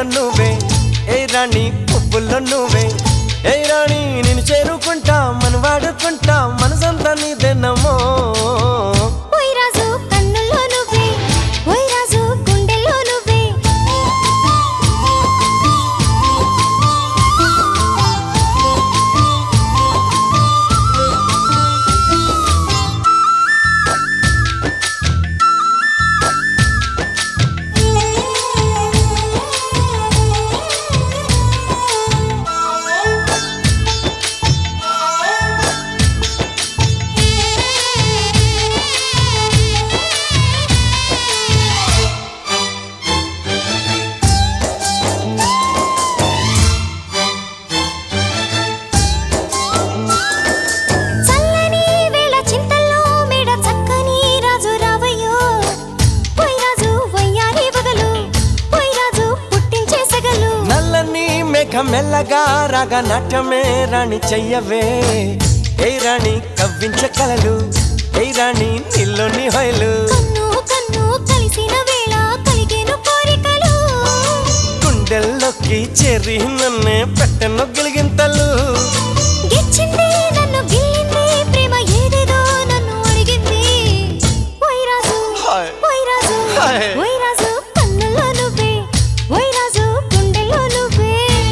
నువ్వే ఏ రాణి పువ్వుల్లో నువ్వే ఏ రాణి నేను చేరుకుంటా మన వాడుకుంటా మనసంతా నీదెన్నమో ఓయ్ రాజు కన్నుల్లో నువ్వే ఓయ్ రాజు గుండెల్లో నువ్వే చల్లని వేళ చింతల్లో మేడ చక్కని రాజు రావయ్యో ఓయ్ రాజు వయ్యారి వగలు ఓయ్ రాజు పుట్టించే సగలు నల్లని మేఘం మెల్లగా రాగా నాట్యమే రాణి చెయ్యవే ఏ రాణి కవ్వించ కలలు ఏ రాణి నీలోని హొయలు కన్ను కన్ను కలిసిన వేళ కలిగేను కోరికలు గుండెల్లోకి చేరి నన్నే పెట్టెను గిలిగింతలు గిచ్చింది నన్ను గిల్లింది ప్రేమ ఏదేదో నన్ను అడిగింది ఓయ్ రాజు హాయ్. ఓయ్ రాజు హాయ్. ఓయ్ రాజు కన్నుల్లో నువ్వే ఓయ్ రాజు గుండెల్లో నువ్వే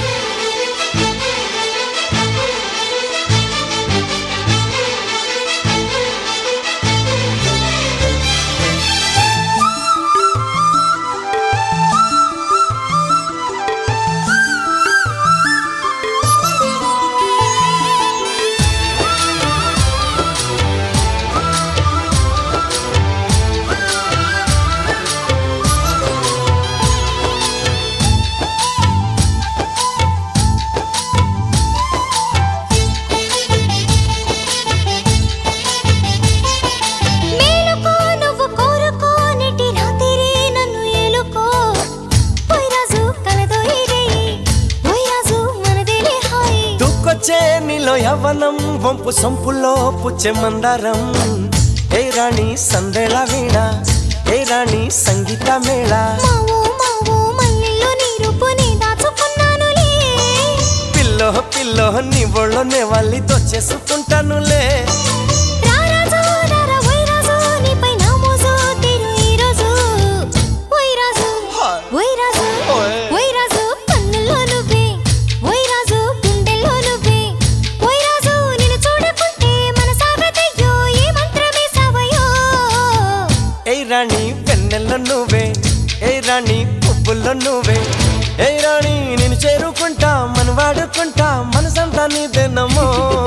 మేలుకో నువ్వు కోరుకో నెటి రాత్రి నన్ను ఏలుకో ఓయ్ రాజు కలదో ఇరేయి ఓయ్ రాజు మనదేలే హాయ్ దూకొచ్చే నీలో యవ్వనం వంపు సొంపులో పుచ్చే మందారం ఏ రాణి సందేళ వీణ ఏ రాణి సంగీత మేళ మావో మావో మల్లెల్లో నీ రూపుని దాచుకున్నానులే పిల్లో పిల్లో నీ ఒళ్ళోనే వాళ్ళి దొచ్చేసుకుంటానులే రా రాజు రారా ఓయ్ రాజు నీపై నా మోజు తీరు ఈ రోజు ఓయ్ రాజు హాయ్. ఓయ్ రాజు ఓయ్. ఓయ్ రాజు కన్నుల్లో నువ్వే ఓయ్ రాజు గుండెల్లో నువ్వే ఓయ్ రాజు నిన్ను చూడకుంటే మన సాగతయ్యో ఏ మంత్రమే సావయో ఏ రాణి వెన్నెల్లో నువ్వే ఏ రాణి పువ్వుల్లో నువ్వే ఏ రాణి నేను చేరుకుంటా మన వాడుకుంటా మనసంతా నీదేనమ్మో